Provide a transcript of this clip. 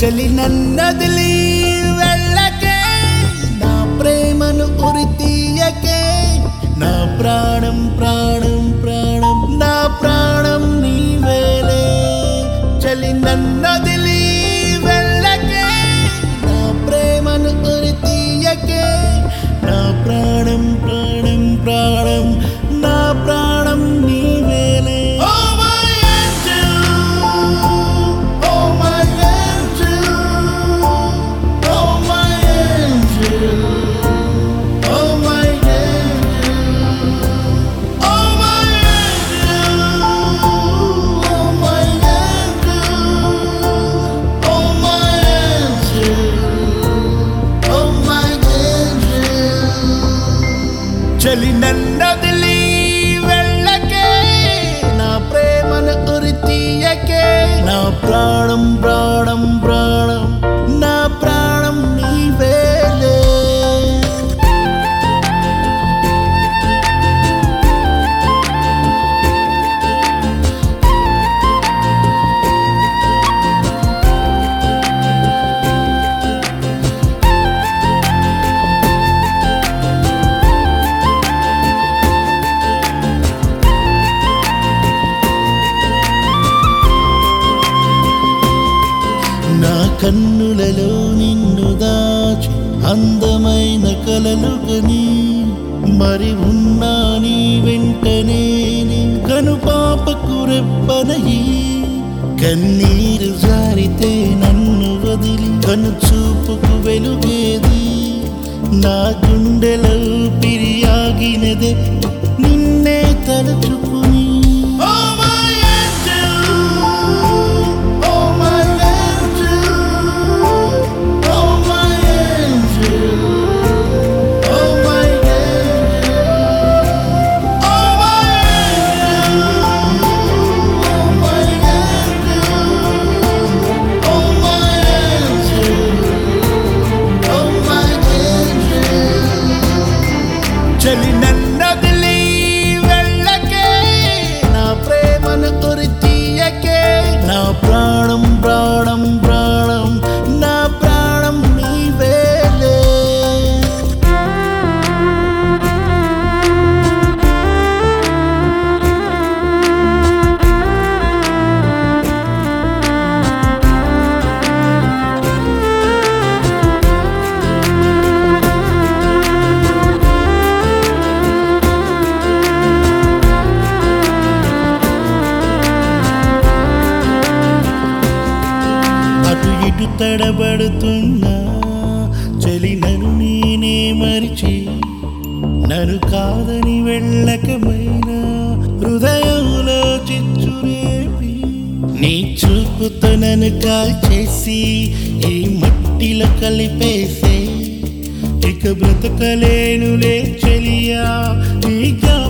చలి నన్నదిలి వెళ్ళకే నా ప్రేమను ఉరి తీయకే నా ప్రాణం ప్రాణం ప్రాణం నా ప్రాణం నీవేలే చలి నన్నదిలి వెళ్ళకే నా ప్రేమను ఉరి తీయకే నా ప్రాణం ప్రాణం ప్రాణం నా ప్రాణం నీవేలే oh my angel oh my angel oh my angel oh my angel oh my angel oh my angel oh my angel oh my angel చలి నన్నదిలి వెళ్ళకే నా ప్రేమను ఉరి తీయకే నా ప్రాణం ప్రాణం ప్రాణం నా ప్రాణం నీవేలే నా కన్నులలో నిన్ను దాచి అందమైన కలలు గని మరి ఉన్నా నీ వెంటనే కను పాపకు రెప్పనయి కన్నీరు జారితే నన్ను వదిలి కను చూపుకు వెలుగేది నా గుండెలో పిరియాగినదే నిన్నే తలుచుకుని oh my angel oh my angel oh my angel oh my angel oh my angel oh my angel oh my angel చలి నన్నదిలి వెళ్ళకే నా ప్రేమను ఉరి తీయకే నా ప్రాణం ప్రాణం ప్రాణం నా ప్రాణం నీవేలే అటు ఇటు తడబడుతున్నా చలి నన్ను నేనే మరిచి నన్ను కాదని వెళ్ళకమైనా హృదయంలో చిచ్చురేపి నీ చూపుతో నన్ను కాల్చేసి ఈ మట్టిలో కలిపేసే ఇక బ్రతకలేనులే చెలియా నీ గా